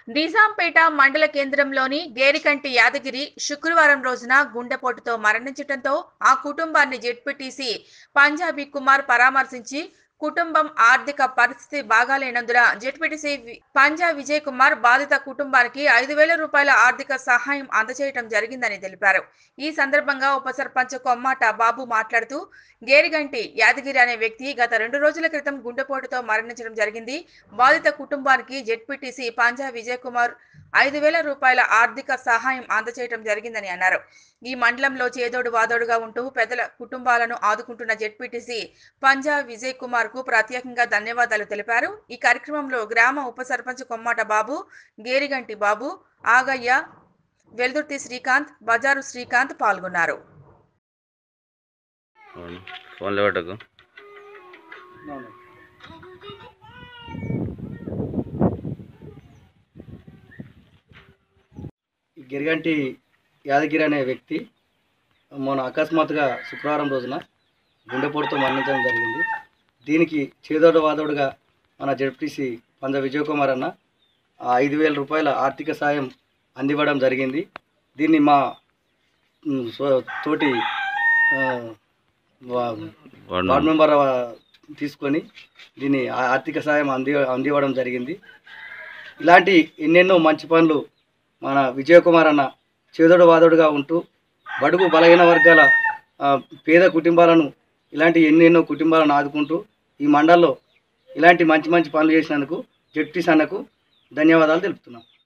నిజాంపేట మండల కేంద్రంలోని గేరికంటి యాదగిరి శుక్రవారం రోజున గుండెపోటుతో మరణించడంతో ఆ కుటుంబాన్ని జెడ్పీటీసీ పంజాబీ కుమార్ పరామర్శించి కుటుంబం ఆర్థిక పరిస్థితి బాగాలేనందున జెడ్పీటీసీ వి- పంజా విజయ్ కుమార్ బాధిత కుటుంబానికి ఐదు వేల రూపాయల ఆర్థిక సహాయం అందజేయడం జరిగిందని తెలిపారు ఈ సందర్భంగా ఉప సర్పంచ్ కొమ్మాట బాబు మాట్లాడుతూ గేరిగంటి యాదగిరి అనే వ్యక్తి గత రెండు రోజుల క్రితం గుండెపోటుతో మరణించడం జరిగింది బాధిత కుటుంబానికి జెడ్పీటీసీ పంజా విజయ్ కుమార్ ఐదు వేల రూపాయల ఆర్థిక సహాయం అందజేయడం జరిగిందని అన్నారు ఈ మండలంలో చేదోడు వాదోడుగా ఉంటూ పెద్దల కుటుంబాలను ఆదుకుంటున్న జెడ్పీటీసీ పంజా విజయ్ కుమార్ కు ప్రత్యేకంగా ధన్యవాదాలు తెలిపారు ఈ కార్యక్రమంలో గ్రామ ఉప సర్పంచ్ కొమ్మాట బాబు గేరిగంటి బాబు ఆగయ్య వెల్దుర్తి శ్రీకాంత్ బజారు శ్రీకాంత్ పాల్గొన్నారు అవును ఫోన్లో పెట్టకు ఈ గిరిగంటి యాదగిరి అనే వ్యక్తి మొన్న అకస్మాత్తుగా శుక్రవారం రోజున గుండెపోటుతో మరణించడం జరిగింది దీనికి చేదోడు వాదోడుగా మన జడ్పీసీ పంజ విజయ్ కుమార్ అన్న ఆ ఐదు వేల రూపాయల ఆర్థిక సాయం అందివ్వడం జరిగింది దీన్ని మా ఉమ్, సో- తోటి ఆ, వా- వాడు వార్డ్ మెంబర్ ఆ, తీసుకొని దీన్ని ఆ ఆర్థిక సాయం అంది అందివ్వడం జరిగింది ఇలాంటి ఎన్నెన్నో మంచి పనులు మన విజయకుమార్ అన్న చేదోడు వాదోడుగా ఉంటూ బడుగు బలహీన వర్గాల ఆ, పేద కుటుంబాలను ఇలాంటి ఎన్నెన్నో కుటుంబాలను ఆదుకుంటూ ఈ మండల్లో ఇలాంటి మంచి మంచి పనులు చేసినందుకు జడ్పీస్ అన్నకు ధన్యవాదాలు తెలుపుతున్నాం